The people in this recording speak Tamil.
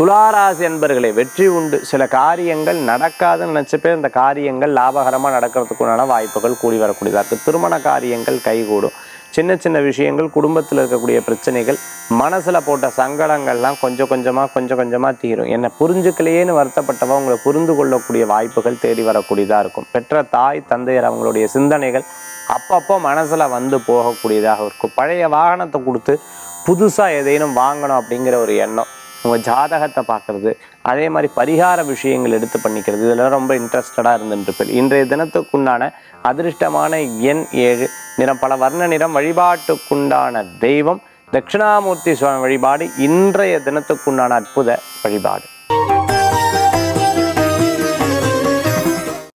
துளாராசி என்பர்களே வெற்றி உண்டு சில காரியங்கள் நடக்காதுன்னு நினச்ச பேர் இந்த காரியங்கள் லாபகரமாக நடக்கிறதுக்குண்டான வாய்ப்புகள் கூடி வரக்கூடியதாக இருக்குது திருமண காரியங்கள் கைகூடும் சின்ன சின்ன விஷயங்கள் குடும்பத்தில் இருக்கக்கூடிய பிரச்சனைகள் மனசில் போட்ட சங்கடங்கள்லாம் கொஞ்சம் கொஞ்சமாக கொஞ்சம் கொஞ்சமாக தீரும் என்னை புரிஞ்சுக்கலையேன்னு வருத்தப்பட்டவங்க உங்களை புரிந்து கொள்ளக்கூடிய வாய்ப்புகள் தேடி வரக்கூடியதாக இருக்கும் பெற்ற தாய் தந்தையர் அவங்களுடைய சிந்தனைகள் அப்பப்போ மனசில் வந்து போகக்கூடியதாக இருக்கும் பழைய வாகனத்தை கொடுத்து புதுசாக எதையும் வாங்கணும் அப்படிங்கிற ஒரு எண்ணம் உங்கள் ஜாதகத்தை பார்க்குறது அதே மாதிரி பரிகார விஷயங்கள் எடுத்து பண்ணிக்கிறது இதெல்லாம் ரொம்ப இன்ட்ரெஸ்டடாக இருந்துட்டு இன்றைய தினத்துக்குண்டான அதிர்ஷ்டமான எண் ஏழு நிறம் பல வர்ண நிறம் வழிபாட்டுக்குண்டான தெய்வம் தட்சிணாமூர்த்தி சுவாமி வழிபாடு இன்றைய தினத்துக்குண்டான அற்புத வழிபாடு